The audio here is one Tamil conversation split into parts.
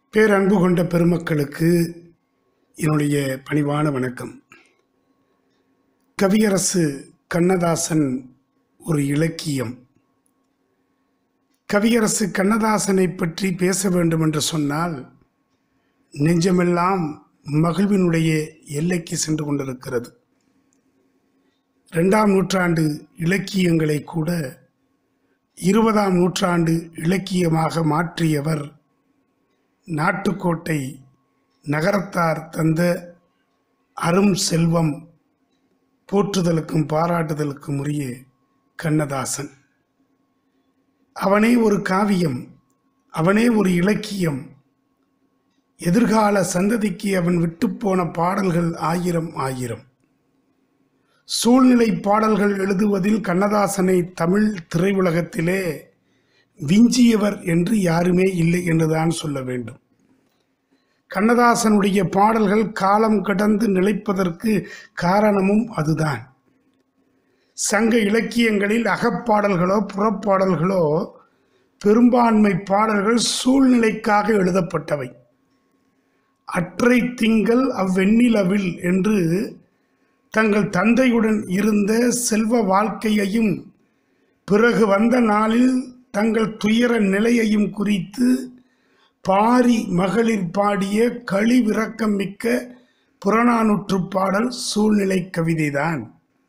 பேரன்பு கொண்ட பெருமக்களுக்கு என்னுடைய பணிவான வணக்கம் கவியரசு கண்ணதாசன் ஒரு இலக்கியம் கவியரசு கண்ணதாசனை பற்றி பேச வேண்டும் என்று சொன்னால் நெஞ்சமெல்லாம் மகிழ்வினுடைய எல்லைக்கு சென்று கொண்டிருக்கிறது ரெண்டாம் நூற்றாண்டு இலக்கியங்களை கூட இருபதாம் நூற்றாண்டு இலக்கியமாக மாற்றியவர் நாட்டுக்கோட்டை நகரத்தார் தந்த அரும் செல்வம் போற்றுதலுக்கும் பாராட்டுதலுக்கும் உரிய கண்ணதாசன் அவனே ஒரு காவியம் அவனே ஒரு இலக்கியம் எதிர்கால சந்ததிக்கு அவன் விட்டுப்போன பாடல்கள் ஆயிரம் ஆயிரம் சூழ்நிலை பாடல்கள் எழுதுவதில் கண்ணதாசனை தமிழ் திரையுலகத்திலே விஞ்சியவர் என்று யாருமே இல்லை என்றுதான் சொல்ல வேண்டும் கண்ணதாசனுடைய பாடல்கள் காலம் கடந்து நிலைப்பதற்கு காரணமும் அதுதான் சங்க இலக்கியங்களில் அகப்பாடல்களோ புறப்பாடல்களோ பெரும்பான்மை பாடல்கள் சூழ்நிலைக்காக எழுதப்பட்டவை அற்றை திங்கள் அவ்வெண்ணிலவில் என்று தங்கள் தந்தையுடன் இருந்த செல்வ வாழ்க்கையையும் பிறகு வந்த நாளில் தங்கள் துயர நிலையையும் குறித்து பாரி மகளிர் பாடிய களிவிறக்கம் மிக்க புறநானூற்று பாடல் சூழ்நிலை கவிதைதான்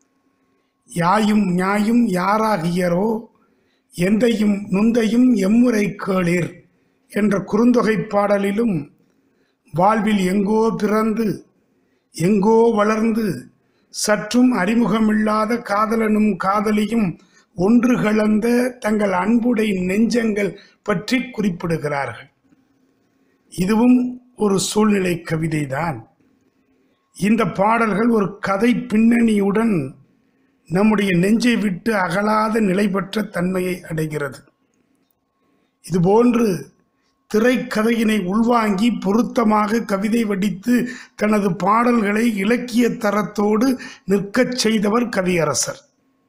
யாயும் ஞாயும் யாராகியரோ எந்தையும் நுந்தையும் எம்முறை கேளிர் என்ற குறுந்தொகை பாடலிலும் வாழ்வில் எங்கோ பிறந்து எங்கோ வளர்ந்து சற்றும் அறிமுகமில்லாத காதலனும் காதலியும் ஒன்று கலந்த தங்கள் அன்புடை நெஞ்சங்கள் பற்றி குறிப்பிடுகிறார்கள் இதுவும் ஒரு சூழ்நிலை கவிதைதான் இந்த பாடல்கள் ஒரு கதை பின்னணியுடன் நம்முடைய நெஞ்சை விட்டு அகலாத நிலை பெற்ற தன்மையை அடைகிறது இதுபோன்று திரைக்கதையினை உள்வாங்கி பொருத்தமாக கவிதை வடித்து தனது பாடல்களை இலக்கிய தரத்தோடு நிற்கச் செய்தவர் கவியரசர்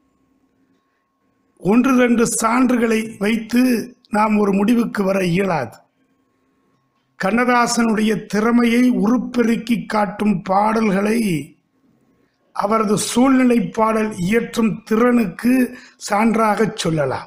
ஒன்று ரெண்டு சான்றுகளை வைத்து நாம் ஒரு முடிவுக்கு வர இயலாது கண்ணதாசனுடைய திறமையை உருப்பெருக்கி காட்டும் பாடல்களை அவரது சூழ்நிலை பாடல் இயற்றும் திறனுக்கு சான்றாகச் சொல்லலாம்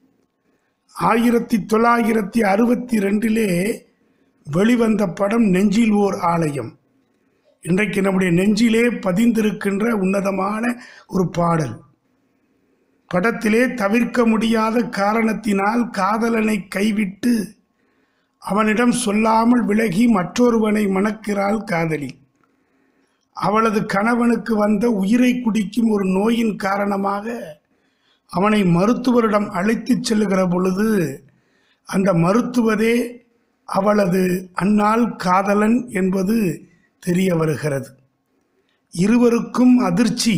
ஆயிரத்தி தொள்ளாயிரத்தி அறுபத்தி ரெண்டிலே வெளிவந்த படம் நெஞ்சில் ஓர் ஆலயம் இன்றைக்கு நம்முடைய நெஞ்சிலே பதிந்திருக்கின்ற உன்னதமான ஒரு பாடல் படத்திலே தவிர்க்க முடியாத காரணத்தினால் காதலனை கைவிட்டு அவனிடம் சொல்லாமல் விலகி மற்றொருவனை மணக்கிறாள் காதலி அவளது கணவனுக்கு வந்த உயிரை குடிக்கும் ஒரு நோயின் காரணமாக அவனை மருத்துவரிடம் அழைத்துச் செல்லுகிற பொழுது அந்த மருத்துவரே அவளது அந்நாள் காதலன் என்பது தெரிய வருகிறது இருவருக்கும் அதிர்ச்சி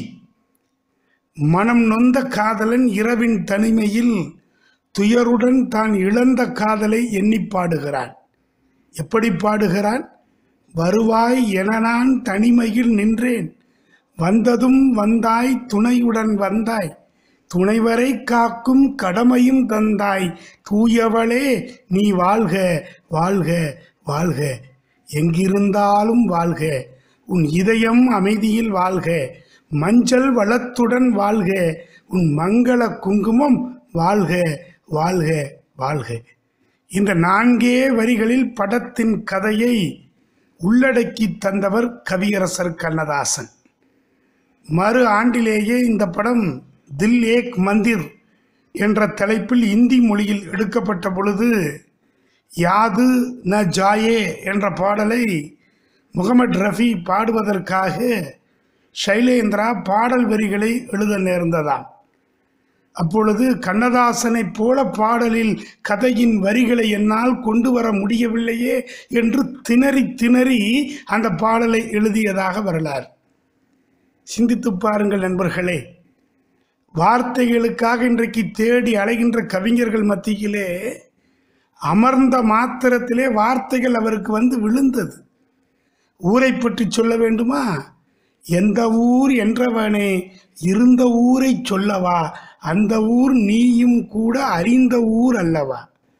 மனம் நொந்த காதலன் இரவின் தனிமையில் துயருடன் தான் இழந்த காதலை எண்ணி பாடுகிறான் எப்படி பாடுகிறான் வருவாய் என நான் தனிமையில் நின்றேன் வந்ததும் வந்தாய் துணையுடன் வந்தாய் துணைவரை காக்கும் கடமையும் தந்தாய் தூயவளே நீ வாழ்க வாழ்க வாழ்க எங்கிருந்தாலும் வாழ்க உன் இதயம் அமைதியில் வாழ்க மஞ்சள் வளத்துடன் வாழ்க உன் மங்கள குங்குமம் வாழ்க வாழ்க வாழ்க இந்த நான்கே வரிகளில் படத்தின் கதையை உள்ளடக்கி தந்தவர் கவியரசர் கண்ணதாசன் மறு ஆண்டிலேயே இந்த படம் தில் ஏக் மந்திர் என்ற தலைப்பில் இந்தி மொழியில் எடுக்கப்பட்ட பொழுது யாது ந ஜாயே என்ற பாடலை முகமது ரஃபி பாடுவதற்காக சைலேந்திரா பாடல் வரிகளை எழுத நேர்ந்ததாம் அப்பொழுது கண்ணதாசனைப் போல பாடலில் கதையின் வரிகளை என்னால் கொண்டு வர முடியவில்லையே என்று திணறி திணறி அந்த பாடலை எழுதியதாக வரலாறு சிந்தித்து பாருங்கள் நண்பர்களே வார்த்தைகளுக்காக இன்றைக்கு தேடி அலைகின்ற கவிஞர்கள் மத்தியிலே அமர்ந்த மாத்திரத்திலே வார்த்தைகள் அவருக்கு வந்து விழுந்தது ஊரை பற்றி சொல்ல வேண்டுமா எந்த ஊர் என்றவனே இருந்த ஊரை சொல்லவா அந்த ஊர் நீயும் கூட அறிந்த ஊர் அல்லவா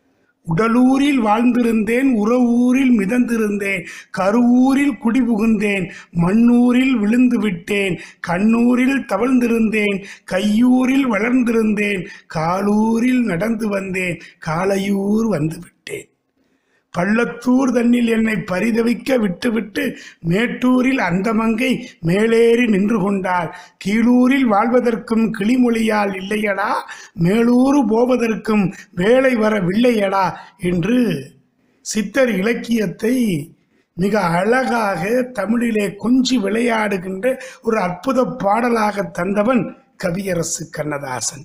உடலூரில் வாழ்ந்திருந்தேன் உறவூரில் மிதந்திருந்தேன் கருவூரில் குடிபுகுந்தேன் மண்ணூரில் விழுந்து விட்டேன் கண்ணூரில் தவழ்ந்திருந்தேன் கையூரில் வளர்ந்திருந்தேன் காலூரில் நடந்து வந்தேன் காலையூர் வந்து விட்டேன் பள்ளத்தூர் தன்னில் என்னை பரிதவிக்க விட்டுவிட்டு மேட்டூரில் அந்தமங்கை மேலேறி நின்று கொண்டாள் கீழூரில் வாழ்வதற்கும் கிளிமொழியால் இல்லையடா மேலூரு போவதற்கும் வேலை வரவில்லையடா என்று சித்தர் இலக்கியத்தை மிக அழகாக தமிழிலே கொஞ்சி விளையாடுகின்ற ஒரு அற்புத பாடலாக தந்தவன் கவியரசு கண்ணதாசன்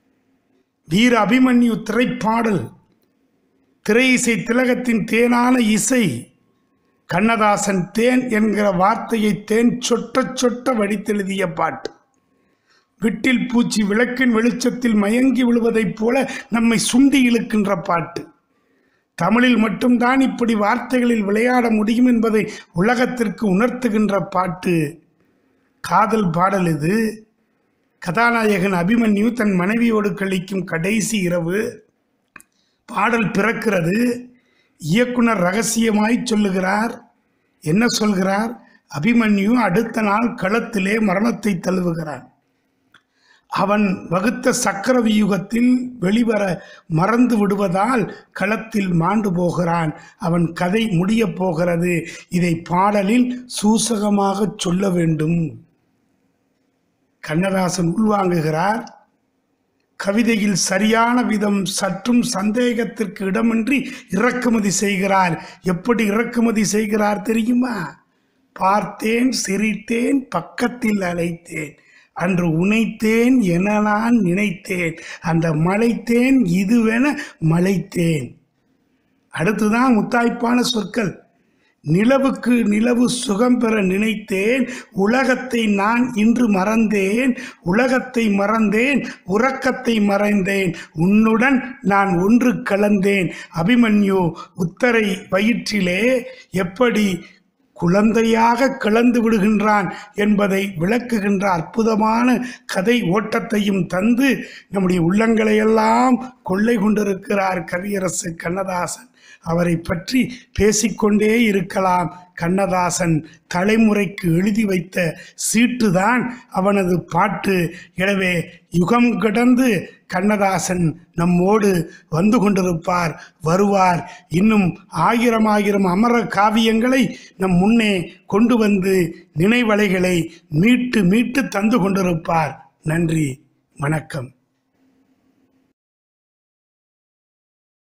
வீர அபிமன்யு திரைப்பாடல் திரை இசை திலகத்தின் தேனான இசை கண்ணதாசன் தேன் என்கிற வார்த்தையை தேன் சொட்ட சொட்ட வடித்தெழுதிய பாட்டு விட்டில் பூச்சி விளக்கின் வெளிச்சத்தில் மயங்கி விழுவதைப் போல நம்மை சுண்டி இழுக்கின்ற பாட்டு தமிழில் மட்டும்தான் இப்படி வார்த்தைகளில் விளையாட முடியும் என்பதை உலகத்திற்கு உணர்த்துகின்ற பாட்டு காதல் பாடல் இது கதாநாயகன் அபிமன்யு தன் மனைவியோடு கழிக்கும் கடைசி இரவு பாடல் பிறக்கிறது இயக்குனர் ரகசியமாய் சொல்லுகிறார் என்ன சொல்கிறார் அபிமன்யு அடுத்த நாள் களத்திலே மரணத்தை தழுவுகிறான் அவன் வகுத்த சக்கர வியூகத்தில் வெளிவர மறந்து விடுவதால் களத்தில் மாண்டு போகிறான் அவன் கதை முடியப் போகிறது இதை பாடலில் சூசகமாக சொல்ல வேண்டும் கண்ணதாசன் உள்வாங்குகிறார் கவிதையில் சரியான விதம் சற்றும் சந்தேகத்திற்கு இடமின்றி இறக்குமதி செய்கிறார் எப்படி இறக்குமதி செய்கிறார் தெரியுமா பார்த்தேன் சிரித்தேன் பக்கத்தில் அழைத்தேன் அன்று உனைத்தேன் என நான் நினைத்தேன் அந்த மலைத்தேன் இதுவென மலைத்தேன் அடுத்துதான் முத்தாய்ப்பான சொற்கள் நிலவுக்கு நிலவு சுகம் பெற நினைத்தேன் உலகத்தை நான் இன்று மறந்தேன் உலகத்தை மறந்தேன் உறக்கத்தை மறைந்தேன் உன்னுடன் நான் ஒன்று கலந்தேன் அபிமன்யு உத்தரை வயிற்றிலே எப்படி குழந்தையாக கலந்து விடுகின்றான் என்பதை விளக்குகின்ற அற்புதமான கதை ஓட்டத்தையும் தந்து நம்முடைய உள்ளங்களையெல்லாம் கொள்ளை கொண்டிருக்கிறார் கவியரசு கண்ணதாசன் அவரை பற்றி பேசிக்கொண்டே இருக்கலாம் கண்ணதாசன் தலைமுறைக்கு எழுதி வைத்த சீட்டுதான் அவனது பாட்டு எனவே யுகம் கடந்து கண்ணதாசன் நம்மோடு வந்து கொண்டிருப்பார் வருவார் இன்னும் ஆயிரம் ஆயிரம் அமர காவியங்களை நம் முன்னே கொண்டு வந்து நினைவலைகளை மீட்டு மீட்டு தந்து கொண்டிருப்பார் நன்றி வணக்கம்